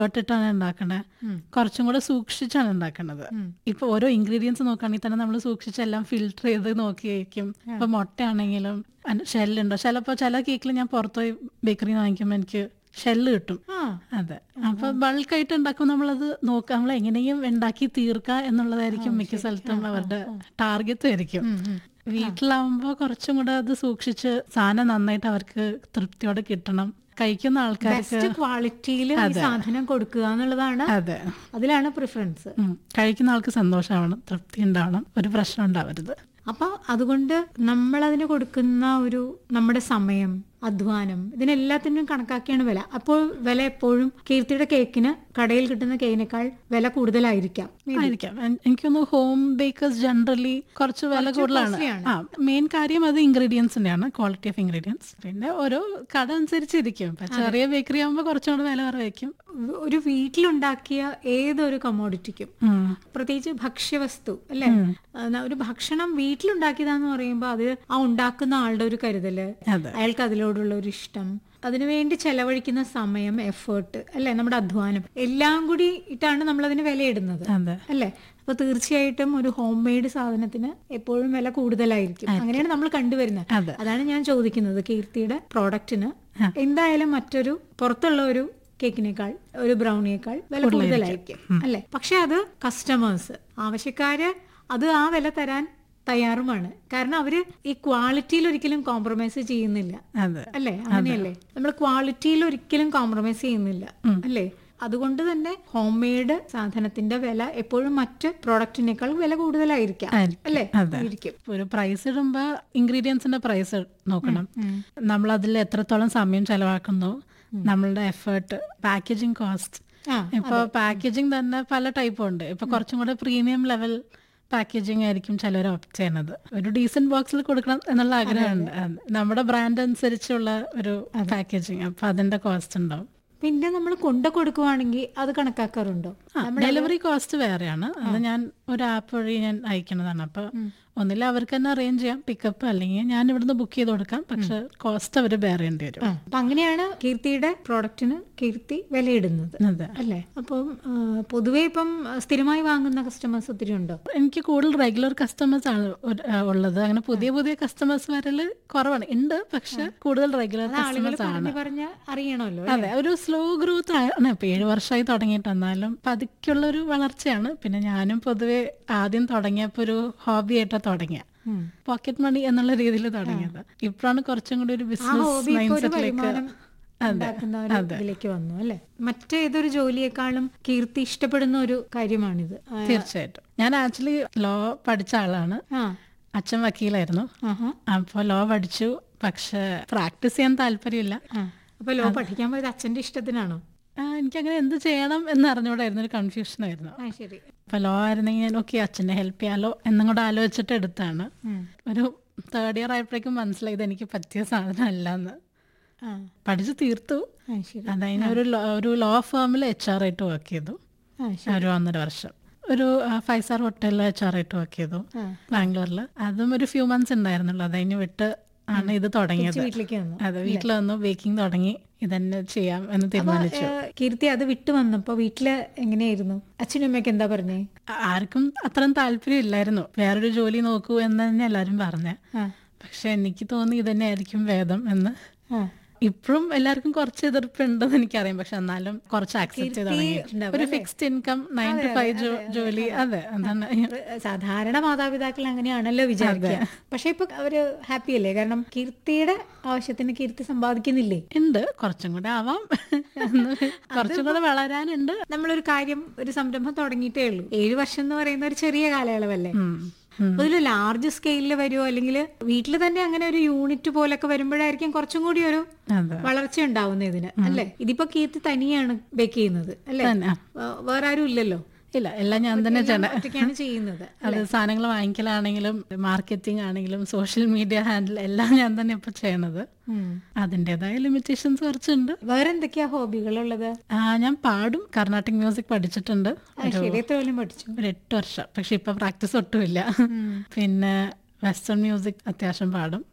ഇട്ടിട്ടാണ് ഉണ്ടാക്കണേ കുറച്ചും കൂടെ സൂക്ഷിച്ചാണ് ഉണ്ടാക്കണത് ഇപ്പൊ ഓരോ ഇൻഗ്രീഡിയൻസ് നോക്കുകയാണെങ്കിൽ തന്നെ നമ്മൾ സൂക്ഷിച്ച് എല്ലാം ഫിൽട്ടർ ചെയ്ത് നോക്കിയായിരിക്കും ഇപ്പൊ മുട്ടയാണെങ്കിലും ഷെല്ലുണ്ടോ ചിലപ്പോ ചില കേക്കിൽ ഞാൻ പുറത്തുപോയി ബേക്കറി വാങ്ങിക്കുമ്പോൾ എനിക്ക് ഷെല്ല് കിട്ടും ആ അതെ അപ്പൊ ബൾക്കായിട്ട് ഉണ്ടാക്കുമ്പോൾ നമ്മളത് നോക്കുക നമ്മൾ എങ്ങനെയും ഉണ്ടാക്കി തീർക്കുക എന്നുള്ളതായിരിക്കും മിക്ക സ്ഥലത്തും അവരുടെ ടാർഗറ്റ് ആയിരിക്കും വീട്ടിലാവുമ്പോ കുറച്ചും കൂടെ അത് സൂക്ഷിച്ച് സാധനം നന്നായിട്ട് അവർക്ക് തൃപ്തിയോടെ കിട്ടണം കഴിക്കുന്ന ആൾക്കാർക്ക് ബെസ്റ്റ് ക്വാളിറ്റിയിൽ ഈ സാധനം കൊടുക്കുക എന്നുള്ളതാണ് അതെ അതിലാണ് പ്രിഫറൻസ് ഉം. കഴിക്കുന്ന ആൾക്ക് സന്തോഷമാവണം തൃപ്തി ഉണ്ടാവണം ഒരു പ്രശ്നം ഉണ്ടാവരുത് അപ്പൊ അതുകൊണ്ട് നമ്മൾ അതിന് കൊടുക്കുന്ന ഒരു നമ്മുടെ സമയം അധ്വാനം ഇതിനെല്ലാത്തിനും കണക്കാക്കിയാണ് വില അപ്പോൾ വില എപ്പോഴും കീർത്തിയുടെ കേക്കിന് കടയിൽ കിട്ടുന്ന കേക്കിനേക്കാൾ വില കൂടുതലായിരിക്കാം ആയിരിക്കാം എൻ- എനിക്കൊന്ന് ഹോം ബേക്കേഴ്സ് ജനറലി കുറച്ച് വില കൂടുതലാണ് costly ആണ്. ആ മെയിൻ കാര്യം അത് ഇൻഗ്രീഡിയൻസിന്റെയാണ് ക്വാളിറ്റി ഓഫ് ഇൻഗ്രീഡിയൻസ് പിന്നെ ഓരോ കട അനുസരിച്ചിരിക്കും ഇപ്പൊ ചെറിയ ബേക്കറി ആകുമ്പോൾ കുറച്ചും കൂടെ വില കുറവായിരിക്കും ഒരു വീട്ടിലുണ്ടാക്കിയ ഏതൊരു കമോഡിറ്റിക്കും ഉം. പ്രത്യേകിച്ച് ഭക്ഷ്യവസ്തു അല്ലെ ഒരു ഭക്ഷണം വീട്ടിലുണ്ടാക്കിയതാന്ന് പറയുമ്പോൾ അത് ആ ഉണ്ടാക്കുന്ന ആളുടെ ഒരു കരുതല് അതെ അയാൾക്ക് അതിലോടുള്ള ഒരു ഇഷ്ടം അതിനുവേണ്ടി ചെലവഴിക്കുന്ന സമയം എഫേർട്ട് അല്ലെ നമ്മുടെ അധ്വാനം എല്ലാം കൂടി ഇട്ടാണ് നമ്മൾ അതിന് വിലയിടുന്നത് അതെ അല്ലെ അപ്പൊ തീർച്ചയായിട്ടും ഒരു ഹോം മെയ്ഡ് സാധനത്തിന് എപ്പോഴും വില കൂടുതലായിരിക്കും അങ്ങനെയാണ് നമ്മൾ കണ്ടുവരുന്നത് അതെ. അതാണ് ഞാൻ ചോദിക്കുന്നത് കീർത്തിയുടെ പ്രോഡക്റ്റിന് എന്തായാലും മറ്റൊരു പുറത്തുള്ള ഒരു കേക്കിനേക്കാൾ ഒരു ബ്രൗണിയേക്കാൾ വില കൂടുതലായിരിക്കും അല്ലെ പക്ഷെ അത് കസ്റ്റമേഴ്സ് ആവശ്യക്കാര് അത് ആ വില തരാൻ തയ്യാറുമാണ് കാരണം അവര് ഈ ക്വാളിറ്റിയിൽ ഒരിക്കലും കോംപ്രമൈസ് ചെയ്യുന്നില്ല അതെ അല്ലേ അങ്ങനെയല്ലേ നമ്മൾ ക്വാളിറ്റിയിൽ ഒരിക്കലും കോംപ്രമൈസ് ചെയ്യുന്നില്ല അല്ലേ അതുകൊണ്ട് തന്നെ ഹോം മെയ്ഡ് സാധനത്തിന്റെ വില എപ്പോഴും മറ്റ് പ്രോഡക്റ്റിനേക്കാൾ വില കൂടുതലായിരിക്കാം ആയിരിക്കും. അല്ലേ അതെ. ആയിരിക്കും ഒരു പ്രൈസ് ഇടുമ്പോ ഇൻഗ്രീഡിയൻസിന്റെ പ്രൈസ് നോക്കണം നമ്മൾ അതിൽ എത്രത്തോളം സമയം ചെലവാക്കുന്നു നമ്മളുടെ എഫേർട്ട് പാക്കേജിങ് കോസ്റ്റ് ആ ഇപ്പൊ പാക്കേജിങ് തന്നെ പല ടൈപ്പും ഉണ്ട് ഇപ്പൊ കുറച്ചും കൂടെ പ്രീമിയം ലെവൽ പാക്കേജിങ് ആയിരിക്കും ചിലർ ഓപ്റ്റ് ചെയ്യുന്നത് ഒരു ഡീസന്റ് ബോക്സിൽ കൊടുക്കണം എന്നുള്ള ആഗ്രഹമുണ്ട് അതെ. നമ്മുടെ ബ്രാൻഡ് അനുസരിച്ചുള്ള ഒരു പാക്കേജിങ് അപ്പൊ അതിന്റെ കോസ്റ്റ് ഉണ്ടാവും പിന്നെ നമ്മൾ കൊണ്ടു കൊടുക്കുവാണെങ്കിൽ അത് കണക്കാക്കാറുണ്ടോ ഡെലിവറി കോസ്റ്റ് വേറെയാണ് അത് ഞാൻ ഒരു ആപ്പ് വഴി ഞാൻ അയക്കുന്നതാണ് അപ്പൊ ഒന്നില്ല അവർക്ക് തന്നെ അറേഞ്ച് ചെയ്യാം പിക്കപ്പ് അല്ലെങ്കിൽ ഞാൻ ഇവിടുന്ന് ബുക്ക് ചെയ്ത് കൊടുക്കാം പക്ഷെ കോസ്റ്റ് അവർ ബെയർ ചെയ്യേണ്ടി വരും ആ, അപ്പൊ അങ്ങനെയാണ് കീർത്തിയുടെ പ്രോഡക്റ്റിന് കീർത്തി വിലയിടുന്നത് അതെ അല്ലേ അപ്പം ആ, പൊതുവേ ഇപ്പം ആ, സ്ഥിരമായി വാങ്ങുന്ന കസ്റ്റമേഴ്സ് ഒത്തിരി ഉണ്ടോ എനിക്ക് കൂടുതൽ റെഗുലർ കസ്റ്റമേഴ്സ് ആണ് ഒരു- ആ, ഉള്ളത് അങ്ങനെ പുതിയ പുതിയ കസ്റ്റമേഴ്സ് വരല് കുറവാണ് ഉണ്ട് പക്ഷെ കൂടുതൽ റെഗുലർ ആളുകൾ കസ്റ്റമേഴ്സ് ആണ് പറഞ്ഞു പറഞ്ഞ് അറിയണമല്ലോ അതെ ഒരു സ്ലോ ഗ്രോത്ത് ആണ് ഇപ്പൊ ഏഴ് വർഷമായി തുടങ്ങിയിട്ട് എന്നാലും പതുക്കെയുള്ള ഒരു വളർച്ചയാണ് പിന്നെ ഞാനും പൊതുവെ ആദ്യം തുടങ്ങിയപ്പോ ഒരു ഹോബി ആയിട്ടാ തുടങ്ങിയ ഉം. പോക്കറ്റ് മണി എന്നുള്ള രീതിയിൽ തുടങ്ങിയത് ഇപ്പോഴാണ് കുറച്ചും കൂടി ഒരു ആ ബിസിനസ് ഹോബി ഇപ്പൊ ഒരു വരുമാനം അതെ ഉണ്ടാക്കുന്ന ഒരു ഇതിലേക്ക് വന്നു അല്ലെ മറ്റേതൊരു ജോലിയെക്കാളും കീർത്തി ഇഷ്ടപ്പെടുന്ന ഒരു കാര്യമാണിത് ആ, തീർച്ചയായിട്ടും ഞാൻ ആക്ച്വലി ലോ പഠിച്ച ആളാണ് ആ അച്ഛൻ വക്കീലായിരുന്നു ആഹാ അപ്പോൾ ലോ പഠിച്ചു പക്ഷെ പ്രാക്ടീസ് ചെയ്യാൻ താല്പര്യമില്ല ആ അപ്പൊ ലോ പഠിക്കാൻ പോയത് അച്ഛന്റെ ഇഷ്ടത്തിനാണോ ആ, എനിക്കങ്ങനെ എന്ത് ചെയ്യണം എന്ന് അറിഞ്ഞുകൂടായിരുന്നു ഒരു കൺഫ്യൂഷൻ ആയിരുന്നു ആ ശരി അപ്പൊ ലോ ആയിരുന്നെങ്കിൽ ഞാൻ ഓക്കെ അച്ഛനെ ഹെൽപ്പ് ചെയ്യാലോ എന്നും കൂടെ ആലോചിച്ചിട്ട് എടുത്താണ് ഉം. ഒരു തേർഡ് ഇയർ ആയപ്പോഴേക്കും മനസ്സിലായി ഇത് എനിക്ക് പറ്റിയ സാധനം അല്ലെന്ന് ആ പഠിച്ചു തീർത്തു ആ ശരി അതതിന് ഒരു ലോ- ഒരു ലോ ഫേമിൽ എച്ച് ആർ ആയിട്ട് വർക്ക് ചെയ്തു ആ ശരി ഒരു ഒന്നര വർഷം ഒരു ഫൈവ് സ്റ്റാർ ഹോട്ടലിൽ എച്ച് ആർ ആയിട്ട് വർക്ക് ചെയ്തു ആ. ബാംഗ്ലൂരിൽ അതും ഒരു ഫ്യൂ മന്ത്സ് ഉണ്ടായിരുന്നുള്ളൂ അതതിന് വിട്ട് ആണ് ഇത് തുടങ്ങിയത് വീട്ടിലേക്ക് വന്നു അതെ വീട്ടിൽ വന്നു ബേക്കിംഗ് തുടങ്ങി ഇതന്നെ ചെയ്യാം എന്ന് തീരുമാനിച്ചു ഏ, കീർത്തി അത് വിട്ടു വന്നപ്പോ വീട്ടില് എങ്ങനെയായിരുന്നു അച്ഛനും അമ്മയൊക്കെ എന്താ പറഞ്ഞേ ആർക്കും അത്രയും താല്പര്യം ഇല്ലായിരുന്നു വേറൊരു ജോലി നോക്കൂ എന്ന് തന്നെ എല്ലാവരും പറഞ്ഞ ആ പക്ഷെ എനിക്ക് തോന്നി ഇതന്നെ ആയിരിക്കും ഭേദം എന്ന് ആ ഇപ്പോഴും എല്ലാവർക്കും കുറച്ച് എതിർപ്പുണ്ടെന്ന് എനിക്കറിയാം പക്ഷെ എന്നാലും കുറച്ച് ആക്സെപ്റ്റ് ചെയ്ത് തുടങ്ങി ഉണ്ടാവും ഒരു fixed income nine to five ജോലി അതെ അതാണ് സാധാരണ മാതാപിതാക്കൾ അങ്ങനെയാണല്ലോ വിചാരിക്കുക പക്ഷെ ഇപ്പൊ അവര് ഹാപ്പി അല്ലേ കാരണം കീർത്തിയുടെ ആവശ്യത്തിന് കീർത്തി സമ്പാദിക്കുന്നില്ലേ ഉണ്ട് കുറച്ചും കൂടെ ആവാം എന്ന് കുറച്ചും കൂടെ വളരാനുണ്ട് നമ്മളൊരു കാര്യം ഒരു സംരംഭം തുടങ്ങിയിട്ടേ ഉള്ളൂ ഏഴു വർഷം എന്ന് പറയുന്ന ഒരു ചെറിയ കാലയളവല്ലേ ഉം. ഉം. അതിൽ ലാർജ് സ്കെയിലിൽ വരുമോ അല്ലെങ്കിൽ വീട്ടിൽ തന്നെ അങ്ങനെ ഒരു യൂണിറ്റ് പോലൊക്കെ വരുമ്പോഴായിരിക്കും കുറച്ചും കൂടി ഒരു അതെ വളർച്ച ഉണ്ടാവുന്ന ഇതിന് അല്ലേ ഇതിപ്പോ കീർത്തി തനിയാണ് ബേക്ക് ചെയ്യുന്നത് അല്ലേ തന്നെ വേ- വേറെ ആരും ഇല്ലല്ലോ ഇല്ല എല്ലാം ഞാൻ തന്നെ ചെയ്യണം ഒറ്റയ്ക്കാണ് ചെയ്യുന്നത് അത് സാധനങ്ങൾ വാങ്ങിക്കലാണെങ്കിലും മാർക്കറ്റിംഗ് ആണെങ്കിലും സോഷ്യൽ മീഡിയ ഹാൻഡിൽ എല്ലാം ഞാൻ തന്നെ ഇപ്പൊ ചെയ്യണത് ഉം. അതിൻ്റെതായ ലിമിറ്റേഷൻസ് കുറച്ചുണ്ട് വേറെ എന്തൊക്കെയാ ഹോബികളുള്ളത് ആ, ഞാൻ പാടും കർണാട്ടിക് മ്യൂസിക് പഠിച്ചിട്ടുണ്ട് ആ, ശരി എത്ര കൊല്ലം പഠിച്ചു ഒരു എട്ട് വർഷം പക്ഷെ ഇപ്പൊ പ്രാക്ടീസ് ഒട്ടുമില്ല പിന്നെ വെസ്റ്റേൺ മ്യൂസിക് അത്യാവശ്യം പാടും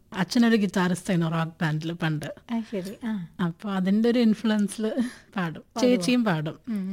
അച്ഛനൊരു ഗിറ്റാറിസ്റ്റ് ആയിരുന്നു റോക്ക് ബാൻഡിൽ പണ്ട് ആ ശരി ആ അപ്പൊ അതിന്റെ ഒരു ഇൻഫ്ലുവൻസിൽ പാടും ചേച്ചിയും പാടും